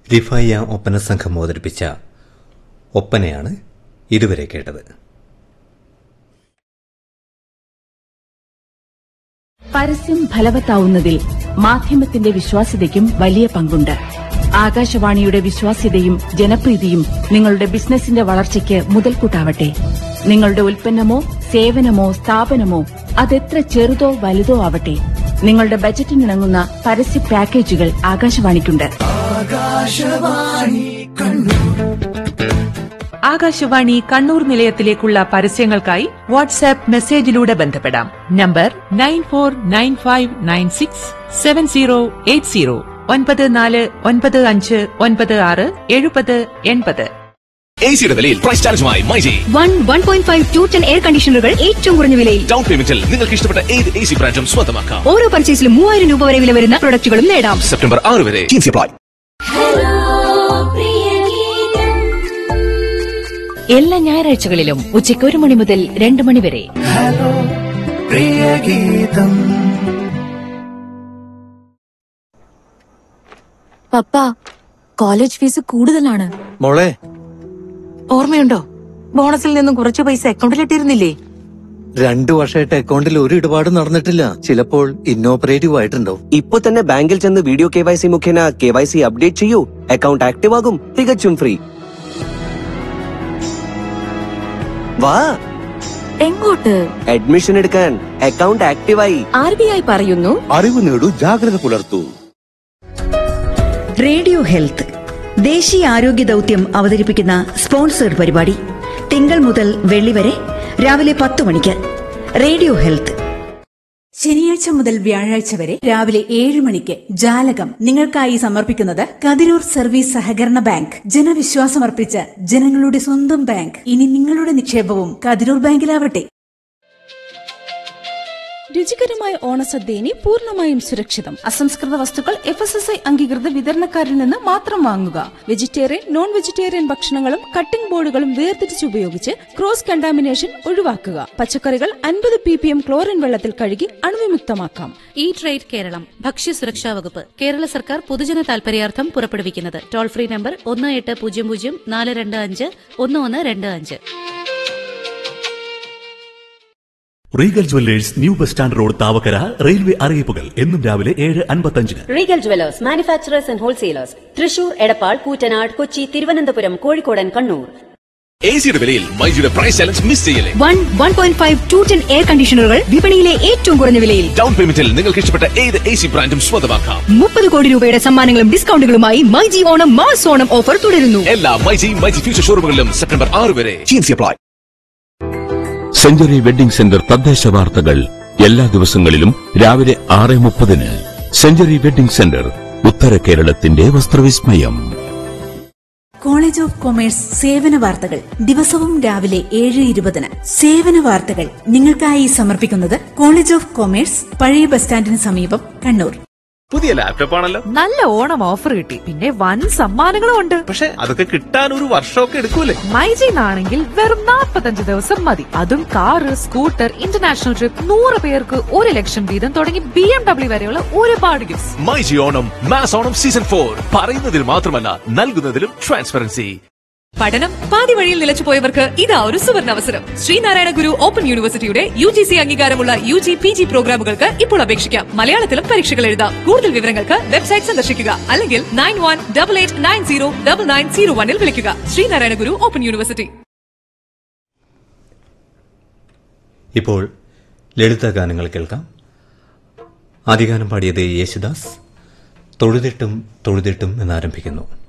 റിഫായ ഒപ്പന സംഘം അവതരിപ്പിച്ച ഒപ്പനയാണ് ഇതുവരെ കേട്ടത് പരസ്യം ഫലവത്താവുന്നതിൽ മാധ്യമത്തിന്റെ വിശ്വാസ്യതയ്ക്കും വലിയ പങ്കുണ്ട് ആകാശവാണിയുടെ വിശ്വാസ്യതയും ജനപ്രീതിയും നിങ്ങളുടെ ബിസിനസിന്റെ വളർച്ചയ്ക്ക് മുതൽക്കൂട്ടാവട്ടെ നിങ്ങളുടെ ഉൽപ്പന്നമോ സേവനമോ സ്ഥാപനമോ അതെത്ര ചെറുതോ വലുതോ ആവട്ടെ നിങ്ങളുടെ ബജറ്റിനിണങ്ങുന്ന പരസ്യ പാക്കേജുകൾ ആകാശവാണിക്കുണ്ട് ആകാശവാണി കണ്ണൂർ നിലയത്തിലേക്കുള്ള പരസ്യങ്ങൾക്കായി വാട്സാപ്പ് മെസ്സേജിലൂടെ ബന്ധപ്പെടാം number nine four nine five nine six seven zero eight zero ഒൻപത് നാല് ഒൻപത് അഞ്ച് ഒൻപത് ആറ് എഴുപത് എൺപത് എ സിയുടെ വിലയിൽ പ്രൈസ് ചാർജുമായി myG one one point five two ton air കണ്ടീഷണറുകൾ ഏറ്റവും കുറഞ്ഞ വിലയിൽ ഡൗൺ പേയ്മെന്റിൽ നിങ്ങൾക്ക് ഇഷ്ടപ്പെട്ട ഏത് എ സി ബ്രാൻഡും സ്വന്തമാക്കാം ഓരോ പർച്ചേസിലും മൂവായിരം രൂപ വരെ വില വരുന്ന പ്രൊഡക്റ്റുകളും നേടാം സെപ്റ്റംബർ ആറ് വരെ അപ്ലൈ എല്ലാ ഞായറാഴ്ചകളിലും ഉച്ചയ്ക്ക് ഒരു മണി മുതൽ രണ്ട് മണി വരെ പപ്പ കോളേജ് ഫീസ് കൂടുതലാണ് മോളെ ഓർമ്മയുണ്ടോ ബോണസിൽ നിന്നും കുറച്ച് പൈസ അക്കൗണ്ടിലിട്ടിരുന്നില്ലേ രണ്ടു വർഷമായിട്ട് അക്കൗണ്ടിൽ ഒരു ഇടപാടും നടന്നിട്ടില്ല ചിലപ്പോൾ ഇന്നോപ്പറേറ്റീവ് ആയിട്ടുണ്ടോ ഇപ്പൊ തന്നെ ബാങ്കിൽ ചെന്ന് വീഡിയോ കെ വൈ സി മുഖേന കെ വൈ സി അപ്ഡേറ്റ് ചെയ്യൂ അക്കൗണ്ട് ആക്റ്റീവ് ആകും തികച്ചും ഫ്രീ വാ എങ്ങോട്ട് അഡ്മിഷൻ എടുക്കാൻ അക്കൗണ്ട് ആക്റ്റീവായി ആർ ബി ഐ പറയുന്നു അറിവ് നേടൂ ജാഗ്രത പുലർത്തൂ റേഡിയോ ഹെൽത്ത് ദേശീയ ആരോഗ്യ ദൗത്യം അവതരിപ്പിക്കുന്ന സ്പോൺസേഡ് പരിപാടി തിങ്കൾ മുതൽ വെള്ളി വരെ രാവിലെ പത്ത് മണിക്ക് റേഡിയോ ഹെൽത്ത് ശനിയാഴ്ച മുതൽ വ്യാഴാഴ്ച വരെ രാവിലെ ഏഴ് മണിക്ക് ജാലകം നിങ്ങൾക്കായി സമർപ്പിക്കുന്നത് കതിരൂർ സർവീസ് സഹകരണ ബാങ്ക് ജനവിശ്വാസമർപ്പിച്ച ജനങ്ങളുടെ സ്വന്തം ബാങ്ക് ഇനി നിങ്ങളുടെ നിക്ഷേപവും കതിരൂർ ബാങ്കിലാവട്ടെ രുചികരമായ ഓണസദ്യ ഇനി പൂർണ്ണമായും സുരക്ഷിതം അസംസ്കൃത വസ്തുക്കൾ എഫ് എസ് എസ് ഐ അംഗീകൃത വിതരണക്കാരിൽ നിന്ന് മാത്രം വാങ്ങുക വെജിറ്റേറിയൻ നോൺ വെജിറ്റേറിയൻ ഭക്ഷണങ്ങളും കട്ടിംഗ് ബോർഡുകളും വേർതിരിച്ച് ഉപയോഗിച്ച് ക്രോസ് കണ്ടാമിനേഷൻ ഒഴിവാക്കുക പച്ചക്കറികൾ അൻപത് പി പി എം ക്ലോറിൻ വെള്ളത്തിൽ കഴുകി അണുവിമുക്തമാക്കാം ഈ ട്രേഡ് കേരളം ഭക്ഷ്യസുരക്ഷാ വകുപ്പ് കേരള സർക്കാർ പൊതുജന താൽപര്യാർത്ഥം പുറപ്പെടുവിക്കുന്നത് ടോൾ ഫ്രീ നമ്പർ ഒന്ന് എട്ട് പൂജ്യം പൂജ്യം നാല് രണ്ട് അഞ്ച് ഒന്ന് ഒന്ന് രണ്ട് അഞ്ച് Regal jewellers new bus stand road Thavakkara railway അറിയിപ്പുകൾ എന്നും രാവിലെ ഏഴ് അൻപത്തഞ്ചിന് Regal jewellers manufacturers and wholesalers Thrissur Edappal Koottanad Kochi Thiruvananthapuram കോഴിക്കോടൻ കണ്ണൂർ എ സിയുടെ വിലയിൽ മൈജിയുടെ പ്രൈസ് ചാലഞ്ച് മിസ് ചെയ്യല്ലേ one one point five two ton air കണ്ടീഷണറുകൾ വിപണിയിലെ ഏറ്റവും കുറഞ്ഞ വിലയിൽ ഡൗൺ പേയ്മെന്റിൽ നിങ്ങൾക്ക് ഇഷ്ടപ്പെട്ട ഏത് എ സി ബ്രാൻഡും സ്വന്തമാക്കാം മുപ്പത് കോടി രൂപയുടെ സമ്മാനങ്ങളും ഡിസ്കൗണ്ടുകളുമായി മൈജി ഓണം മാസ് ഓണം ഓഫർ തുടരുന്നു എല്ലാ മൈജി മൈജി ഫ്യൂച്ചർ ഷോറൂമുകളിലും സെപ്റ്റംബർ ആറ് വരെ അപ്ലൈ സെഞ്ചുറി വെഡിംഗ് സെന്റർ തദ്ദേശ വാർത്തകൾ എല്ലാ ദിവസങ്ങളിലും രാവിലെ ആറ് മുപ്പതിന് സെഞ്ചുറി വെഡിംഗ് സെന്റർ ഉത്തര കേരളത്തിന്റെ വസ്ത്രവിസ്മയം കോളേജ് ഓഫ് കൊമേഴ്സ് സേവന വാർത്തകൾ ദിവസവും രാവിലെ ഏഴ് ഇരുപതിന് സേവന വാർത്തകൾ നിങ്ങൾക്കായി സമർപ്പിക്കുന്നത് കോളേജ് ഓഫ് കൊമേഴ്സ് പഴയ ബസ് സ്റ്റാൻഡിന് സമീപം കണ്ണൂർ പുതിയ ലാപ്ടോപ്പ് ആണല്ലോ നല്ല ഓണം ഓഫർ കിട്ടി പിന്നെ വൻ സമ്മാനങ്ങളും ഉണ്ട് പക്ഷെ അതൊക്കെ കിട്ടാൻ ഒരു വർഷമൊക്കെ എടുക്കൂലേ മൈജിന്നാണെങ്കിൽ വെറും നാൽപ്പത്തഞ്ച് ദിവസം മതി അതും കാറ് സ്കൂട്ടർ ഇന്റർനാഷണൽ ട്രിപ്പ് നൂറ് പേർക്ക് ഒരു ലക്ഷം വീതം തുടങ്ങി ബി എം ഡബ്ല്യു വരെയുള്ള ഒരുപാട് gifts myG Onam mass Onam season four പറയുന്നതിൽ മാത്രമല്ല നൽകുന്നതിലും ട്രാൻസ്പെറൻസി പഠനം പാതി വഴിയിൽ നിലച്ചുപോയവർക്ക് ഇതാ ഒരു സുവർണ അവസരം ശ്രീനാരായണ ഗുരു ഓപ്പൺ യൂണിവേഴ്സിറ്റിയുടെ യു ജി സി അംഗീകാരമുള്ള യു ജി പി ജി പ്രോഗ്രാമുകൾക്ക് ഇപ്പോൾ അപേക്ഷിക്കാം മലയാളത്തിലും പരീക്ഷകൾ എഴുതാം കൂടുതൽ വിവരങ്ങൾക്ക് വെബ്സൈറ്റ് സന്ദർശിക്കുക അല്ലെങ്കിൽ nine one double eight nine zero double nine zero വണ്ണിൽ വിളിക്കുക ശ്രീനാരായണ ഗുരു ഓപ്പൺ യൂണിവേഴ്സിറ്റി ഇപ്പോൾ ലളിത ഗാനങ്ങൾ കേൾക്കാം ആദ്യഗാനം പാടിയത് യേശുദാസ് തൊഴുതിട്ടും തൊഴുതിട്ടും എന്നാരംഭിക്കുന്നു